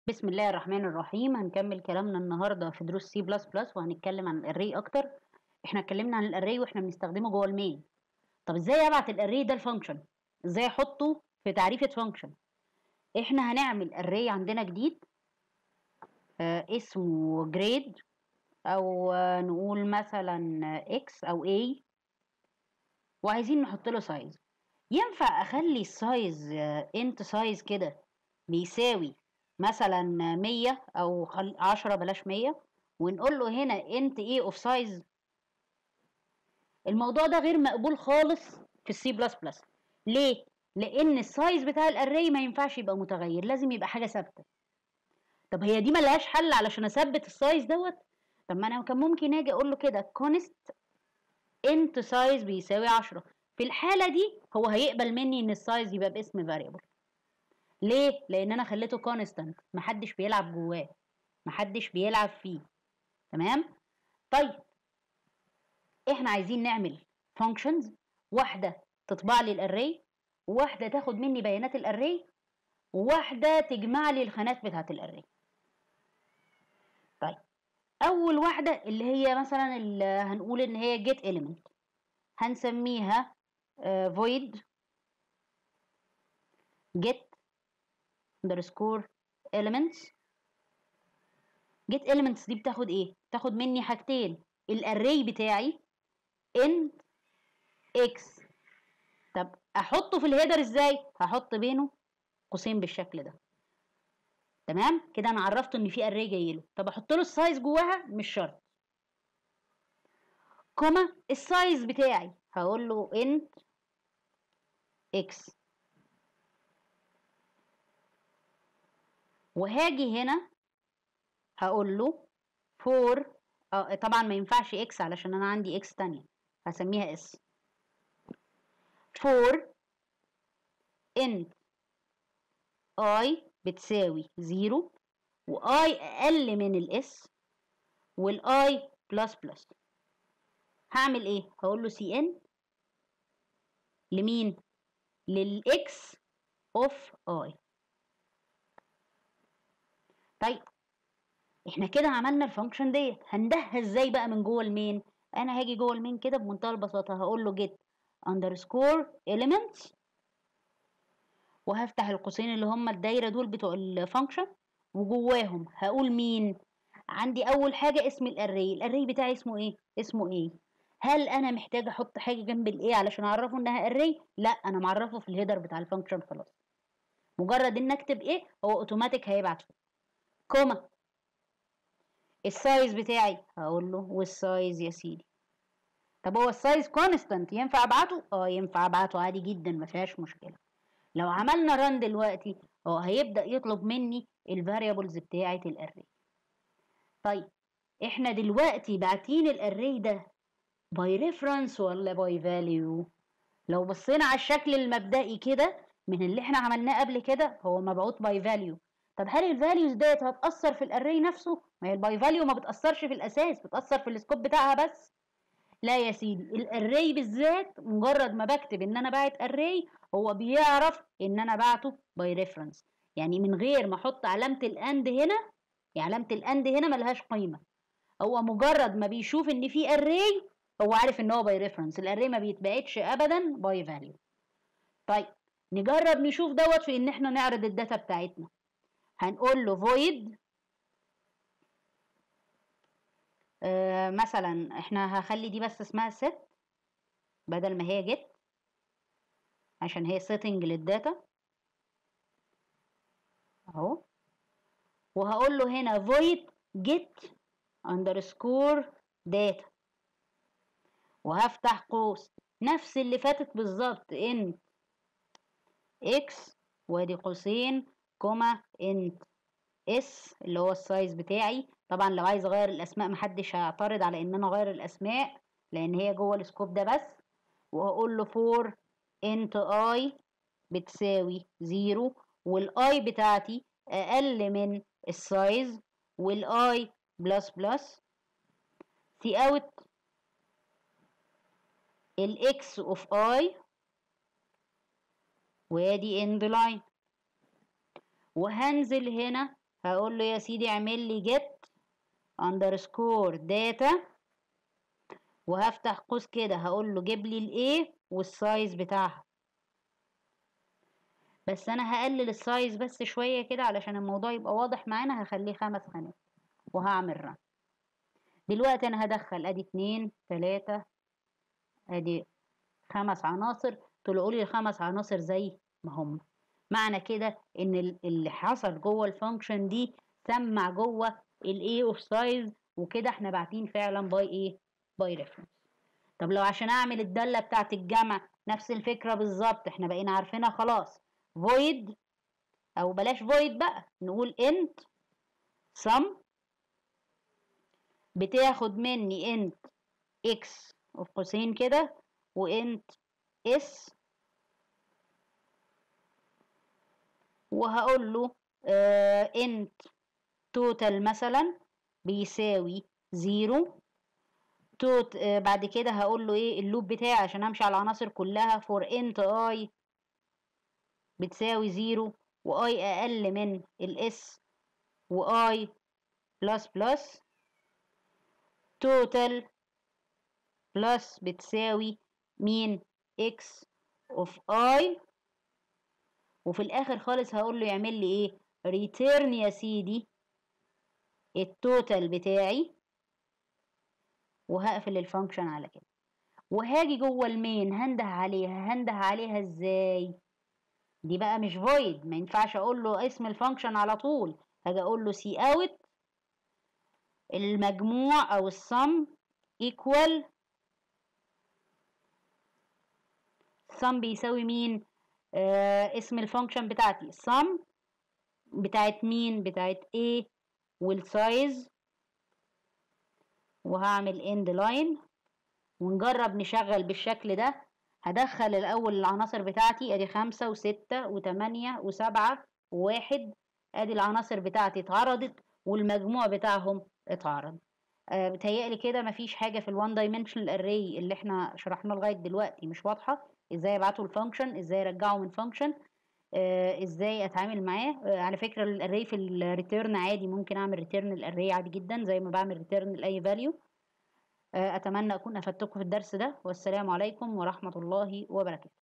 بسم الله الرحمن الرحيم هنكمل كلامنا النهارده في دروس سي بلس بلس وهنتكلم عن الاري اكتر احنا اتكلمنا عن الاري واحنا بنستخدمه جوه المين طب ازاي ابعت الاري ده لفانكشن ازاي احطه في تعريفه فانكشن احنا هنعمل اري عندنا جديد آه اسمه جريد او آه نقول مثلا اكس او اي وعايزين نحط له سايز ينفع اخلي السايز انت سايز كده بيساوي مثلا 100 او 10 بلاش 100 ونقول له هنا انت ايه اوف سايز الموضوع ده غير مقبول خالص في السي بلس بلس ليه لان السايز بتاع الاري ما ينفعش يبقى متغير لازم يبقى حاجه ثابته طب هي دي ملهاش حل علشان اثبت السايز دوت طب ما انا كان ممكن اجي اقول له كده كونست انت سايز بيساوي 10 في الحاله دي هو هيقبل مني ان السايز يبقى باسم فاريبل ليه لان انا خليته كونستانت محدش بيلعب جواه محدش بيلعب فيه تمام طيب احنا عايزين نعمل فانكشنز واحده تطبع لي الاري وواحده تاخد مني بيانات الاري وواحده تجمع لي الخانات بتاعه الاري طيب اول واحده اللي هي مثلا اللي هنقول ان هي get element هنسميها uh, void get underscore elements get elements دي بتاخد ايه بتاخد مني حاجتين الاري بتاعي int x طب احطه في الهيدر ازاي هحط بينه قوسين بالشكل ده تمام كده انا عرفته ان في اري جاي له طب احط له السايز جواها مش شرط كوما السايز بتاعي هقول له int x وهاجي هنا هقول له for آه طبعا ما ينفعش x علشان انا عندي x تانية هسميها s for int i بتساوي زيرو و i اقل من الاس والاي بلس بلس هعمل ايه هقول له سي ان لمين للاكس اوف اي طيب احنا كده عملنا الفانكشن ديت هندهها ازاي بقى من جوه المين انا هاجي جوه المين كده بمنتهى البساطه هقول له get underscore elements وهفتح القوسين اللي هم الدايره دول بتوع الفانكشن وجواهم هقول مين عندي اول حاجه اسم الاري الاري بتاعي اسمه ايه اسمه ايه هل انا محتاجه احط حاجه جنب الايه علشان اعرفه انها اري لا انا معرفه في الهيدر بتاع الفانكشن خلاص مجرد ان اكتب ايه هو اوتوماتيك هيبعت كوما السايز بتاعي هقول له والسايز يا سيدي طب هو السايز كونستانت ينفع ابعته اه ينفع ابعته عادي جدا ما فيهاش مشكله لو عملنا ران دلوقتي هو هيبدا يطلب مني الفاريبلز بتاعه الاري طيب احنا دلوقتي باعتين الاري ده باي ريفرنس ولا باي فاليو لو بصينا على الشكل المبدئي كده من اللي احنا عملناه قبل كده هو مبعوث باي فاليو طب هل الفاليوز ديت هتاثر في الاري نفسه ما هي الباي فاليو ما بتاثرش في الاساس بتاثر في السكوب بتاعها بس لا يا سيدي الاري بالذات مجرد ما بكتب ان انا باعت اري هو بيعرف ان انا بعته باي ريفرنس يعني من غير ما احط علامه الاند هنا يعني علامه الاند هنا ملهاش قيمه هو مجرد ما بيشوف ان في اري هو عارف ان هو باي ريفرنس الاري ما بيتبعتش ابدا باي فاليو طيب نجرب نشوف دوت في ان احنا نعرض الداتا بتاعتنا هنقول له void آه مثلا احنا هخلي دي بس اسمها set بدل ما هي get عشان هي setting للداتا اهو وهقول له هنا void get underscore data وهفتح قوس نفس اللي فاتت بالظبط ان x وادي قوسين كوما انت اس اللي هو السايز بتاعي طبعا لو عايز اغير الاسماء محدش هيعترض على ان انا اغير الاسماء لان هي جوه السكوب ده بس وهقول له فور انت اي بتساوي زيرو والاي بتاعتي اقل من السايز والاي بلس بلس سي اوت الاكس اوف اي وادي اند لاين وهنزل هنا هقول له يا سيدي اعمل لي get underscore data وهفتح قوس كده هقول له جيب لي الايه والسايز بتاعها بس انا هقلل السايز بس شويه كده علشان الموضوع يبقى واضح معانا هخليه خمس خانات وهعمل رن دلوقتي انا هدخل ادي اتنين تلاتة ادي خمس عناصر طلعوا لي الخمس عناصر زي ما هم معنى كده ان اللي حصل جوه الفانكشن دي سمع جوه الاي اوف سايز وكده احنا باعتين فعلا باي ايه باي ريفرنس طب لو عشان اعمل الداله بتاعت الجمع نفس الفكره بالظبط احنا بقينا عارفينها خلاص void او بلاش void بقى نقول int sum بتاخد مني int x وفي قوسين كده وint s وهقول له uh, int total مثلا بيساوي زيرو توت uh, بعد كده هقول له ايه اللوب بتاعي عشان امشي على العناصر كلها for int i بتساوي زيرو واي اقل من الاس واي بلس بلس توتال بلس بتساوي مين اكس اوف اي وفي الاخر خالص هقول له يعمل لي ايه ريتيرن يا سيدي التوتال بتاعي وهقفل الفانكشن على كده وهاجي جوه المين هنده عليها هنده عليها ازاي دي بقى مش void ما ينفعش اقول له اسم الفانكشن على طول هاجي اقول له سي اوت المجموع او السم equal sum بيساوي مين آه اسم الفانكشن بتاعتي sum بتاعت مين بتاعت a والسايز وهعمل end line ونجرب نشغل بالشكل ده هدخل الأول العناصر بتاعتي أدي خمسة وستة وتمانية وسبعة وواحد أدي العناصر بتاعتي اتعرضت والمجموع بتاعهم اتعرض آه بتهيألي كده مفيش حاجة في الوان دايمنشنال اري اللي احنا شرحناه لغاية دلوقتي مش واضحة ازاي ابعته الفانكشن ازاي ارجعه من فانكشن آه ازاي اتعامل معاه آه على فكرة الاري في الريتيرن عادي ممكن اعمل ريتيرن الاري عادي جدا زي ما بعمل ريتيرن لاي فاليو أتمنى أكون أفدتكم في الدرس ده والسلام عليكم ورحمة الله وبركاته